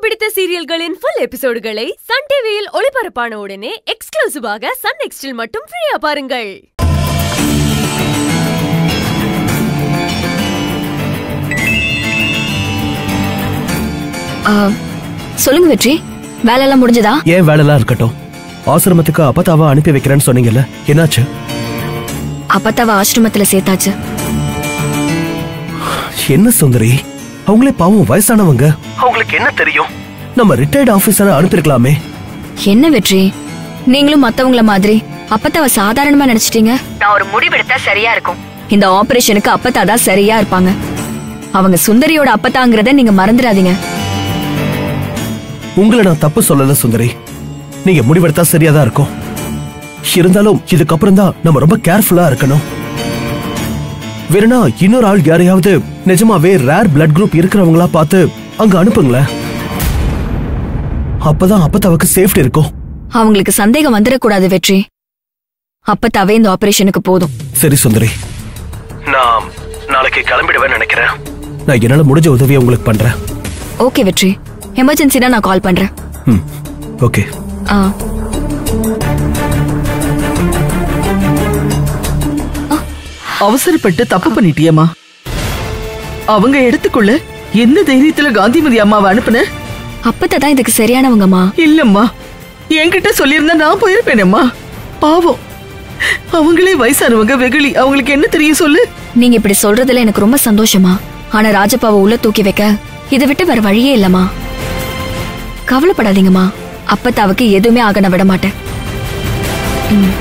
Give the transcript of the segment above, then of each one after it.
பிடித்த சீரியல்களின் full எபிசோடுகளை Sun டிவியில் ஒளிபரப்பான உடனே எக்ஸ்க்ளூசிவாக சன் நெக்ஸ்டில் மட்டும் ஃப்ரீயா பாருங்கள் ஆ, சொல்லுங்க வெற்றி வேலையெல்லாம் முடிஞ்சதா ஏன் வேலைலாம் இருக்கட்டும் ஆசிரமத்துக்கு அப்பத்தாவா அனுப்பி வைக்கிறேன்னு சொன்னீங்கல்ல என்னாச்சு அப்பத்தாவ ஆசிரமத்துல சேர்த்தாச்சு என்ன சுந்தரி அவங்களே பாவம் வயசானவங்க அவங்களுக்கு என்ன தெரியும் நம்ம ரிட்டையர்ட் ஆபீசரை அனுப்பியிருக்கலாமே என்ன வெற்றி நீங்களும் மத்தவங்கள மாதிரி அப்பத்தாவ சாதாரணமா நினைச்சிட்டீங்க நான் ஒரு முடிவெடுத்தா சரியா இருக்கும் இந்த ஆபரேஷனுக்கு அப்பத்தா தான் சரியா இருப்பாங்க அவங்க சுந்தரியோட அப்பத்தாங்கிறத நீங்க மறந்துடாதீங்க உங்களை நான் தப்பு சொல்லல சுந்தரி நீங்க முடிவெடுத்தா சரியாதான் இருக்கும் இருந்தாலும் இதுக்கப்புறம் தான் நம்ம ரொம்ப கேர்ஃபுல்லா இருக்கணும் வேறனா இன்னொரு ஆள் யாரையாவது நிஜமாவே ரேர் பிளட் குரூப் இருக்கிறவங்களா பார்த்து அங்க அனுப்புங்களேன் அப்பதான் அப்பத்தாவுக்கு சேஃப்டி இருக்கும் அவங்களுக்கு சந்தேகம் வந்துடக்கூடாது வெற்றி அப்பத்தாவே இந்த ஆபரேஷனுக்கு போதும் சரி சுந்தரி நான் நாளைக்கு கிளம்பிடுவேன் நினைக்கிறேன் நான் என்னால முடிஞ்ச உதவியை உங்களுக்கு பண்றேன் ஓகே வெற்றி எமர்ஜென்சினா நான் கால் பண்றேன் ம் ஓகே ஆ அவசரப்பட்டு தப்பு பண்ணிட்டியம்மா அவங்க இடத்துக்குள்ள என்ன தைரியத்துல காந்திமதி அம்மாவை அனுப்புன அப்பத்தா தான் இதுக்கு சரியானவங்கம்மா இல்லம்மா என்கிட்ட சொல்லியிருந்தா நான் போயிருப்பேனேம்மா பாவம் அவங்களே வயசானவங்க வெகுளி அவங்களுக்கு என்ன தெரியும் சொல்லு நீங்க இப்படி சொல்றதுல எனக்கு ரொம்ப சந்தோஷமா ஆனா ராஜப்பாவை உள்ள தூக்கி வைக்க இதை விட்டு வேற வழியே இல்லம்மா கவலைப்படாதீங்கம்மா அப்பத்தாவுக்கு எதுவுமே ஆக நான் விட மாட்டேன் ம்.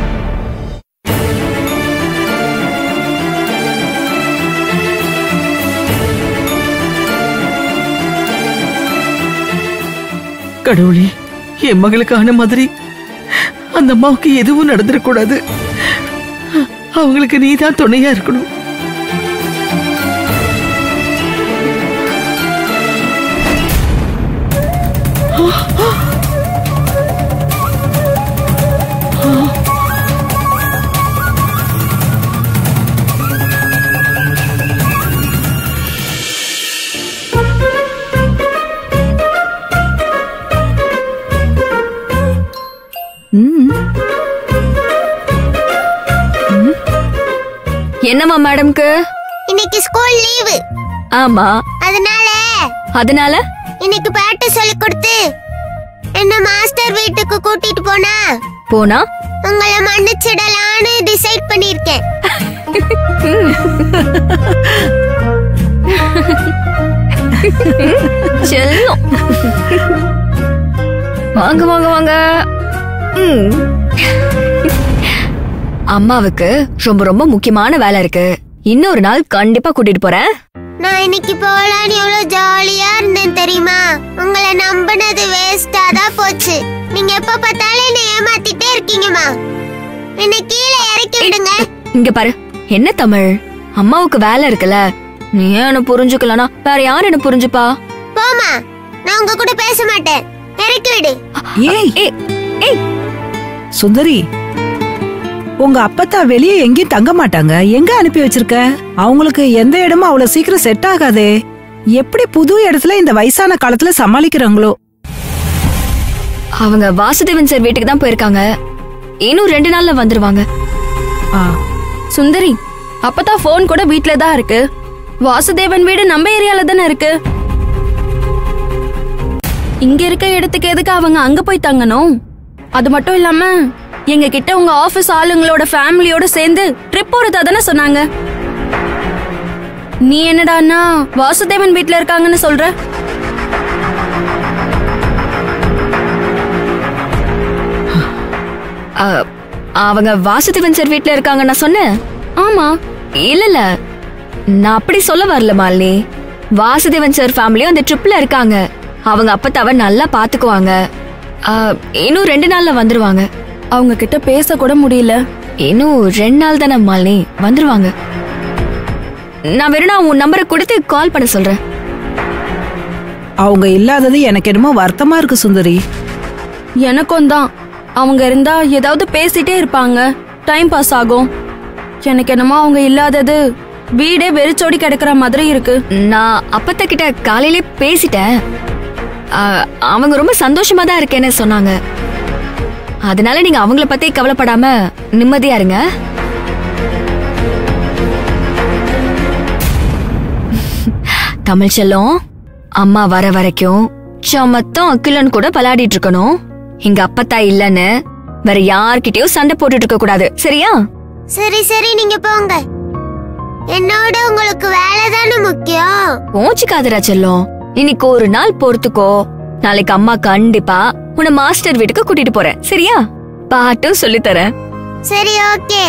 கடவுளே என் மகளுக்கான மாதிரி அந்த அம்மாவுக்கு எதுவும் நடந்துடக்கூடாது அவங்களுக்கு நீதான் துணையா இருக்கணும் என்னம்மா மேடம்க்கு இன்னைக்கு ஸ்கூல் லீவு ஆமா அதனால அதனால இன்னைக்கு பாட்டு சொல்லி கொடுத்து என்ன மாஸ்டர் வீட்டுக்கு கூட்டிட்டு போனா போனா உங்களை மன்னிச்சிடலான்னு டிசைட் பண்ணிருக்கேன் செல்லம் வாங்க வாங்க வாங்க ம். அம்மாவுக்கு ரொம்ப ரொம்ப முக்கியமான வேலை இருக்கு இன்னொரு நாள் கண்டிப்பா கூட்டிட்டு போறேன் நான் இன்னைக்கு போலான்னு எவ்வளவு ஜாலியா இருந்தேன் தெரியுமா உங்களை நம்பினது வேஸ்டா தான் போச்சு நீங்க எப்ப பார்த்தாலும் என்ன ஏமாத்திட்டே இருக்கீங்கம்மா என்னை கீழே இறக்கி விடுங்க இங்க பாரு என்ன தமிழ் அம்மாவுக்கு வேலை இருக்குல்ல நீ ஏன் என்ன புரிஞ்சுக்கலனா வேற யார் என்ன புரிஞ்சுப்பா போமா நான் உங்க கூட பேச மாட்டேன் இறக்கி விடு ஏய் ஏய் ஏய் சுந்தரி உங்க அப்பத்தா வெளியே எங்கேயும் தங்க மாட்டாங்க எங்க அனுப்பி வச்சிருக்க அவங்களுக்கு எந்த இடமும் அவ்வளவு சீக்கிரம் செட் ஆகாதே எப்படி புது இடத்துல இந்த வயசான காலத்துல சமாளிக்கிறாங்களோ அவங்க வாசுதேவன் சார் வீட்டுக்கு தான் போயிருக்காங்க இன்னும் ரெண்டு நாள்ல வந்துருவாங்க ஆ, சுந்தரி அப்பதான் போன் கூட வீட்ல தான் இருக்கு வாசுதேவன் வீடு நம்ம ஏரியால தானே இருக்கு இங்க இருக்க இடத்துக்கு எதுக்கு அவங்க அங்க போய் தங்கணும் அது மட்டும் இல்லாம எங்க கிட்ட உங்க ஆபீஸ் ஆளுங்களோட ஃபேமிலியோட சேர்ந்து ட்ரிப் போறதா தானே சொன்னாங்க நீ என்னடான்னா வாசுதேவன் வீட்ல இருக்காங்கன்னு சொல்ற அ, அவங்க வாசுதேவன் சார் வீட்ல இருக்காங்க நான் சொன்னேன் ஆமா இல்ல இல்ல நான் அப்படி சொல்ல வரல மாலினி வாசுதேவன் சார் ஃபேமிலியும் அந்த ட்ரிப்ல இருக்காங்க அவங்க அப்பத்தாவ நல்லா பாத்துக்குவாங்க அ, இன்னும் ரெண்டு நாள்ல வந்துருவாங்க அவங்க கிட்ட பேச கூட முடியல இன்னும் ரெண்டு நாள் தானே மாலினி வந்துருவாங்க நான் வேணும்னா உன் நம்பரை கொடுத்து கால் பண்ண சொல்றேன் அவங்க இல்லாதது எனக்கு என்னமோ வருத்தமா இருக்கு சுந்தரி எனக்கும் தான் அவங்க இருந்தா ஏதாவது பேசிட்டே இருப்பாங்க டைம் பாஸ் ஆகும் எனக்கு என்னமோ அவங்க இல்லாதது வீடே வெறிச்சோடி கிடக்குற மாதிரி இருக்கு நான் அப்பத்த கிட்ட காலையிலே பேசிட்டேன் ஆ, அவங்க ரொம்ப சந்தோஷமா தான் இருக்கேன்னு சொன்னாங்க அதனால நீங்க அவங்கள பத்தி கவலைப்படாம நிம்மதியா இருங்க தமிழ் செல்லம் அம்மா வர வரைக்கும் சமத்தம் அக்கிலன் கூட விளையாடிட்டு இருக்கணும் இங்க அப்பத்தா இல்லன்னு வேற யார்கிட்டயும் சண்டை போட்டுட்டு இருக்க கூடாது சரியா சரி சரி நீங்க போங்க என்னோட உங்களுக்கு வேலை தானே முக்கியம் போச்சுக்காதரா செல்லம் இன்னைக்கு ஒரு நாள் பொறுத்துக்கோ நாளைக்கு அம்மா கண்டிப்பா உன்னை மாஸ்டர் வீட்டுக்கு கூட்டிட்டு போறேன் சரியா பாட்டும் சொல்லித் தரேன் சரி ஓகே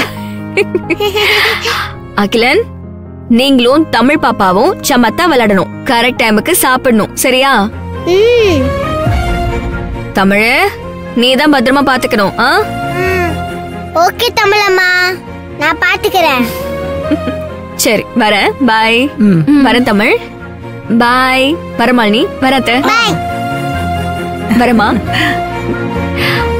அகிலன் நீங்களும் தமிழ் பாப்பாவும் சமத்தா விளையாடணும் கரெக்ட் டைமுக்கு சாப்பிடணும் சரியா ம் தமிழ் நீ தான் பத்திரமா பாத்துக்கணும் ஆ ம். ஓகே தமிழம்மா நான் பாத்துக்கிறேன் சரி வரேன் பாய் வரேன் தமிழ் பாய் வரமாலினி வரத்த பாய் வரமா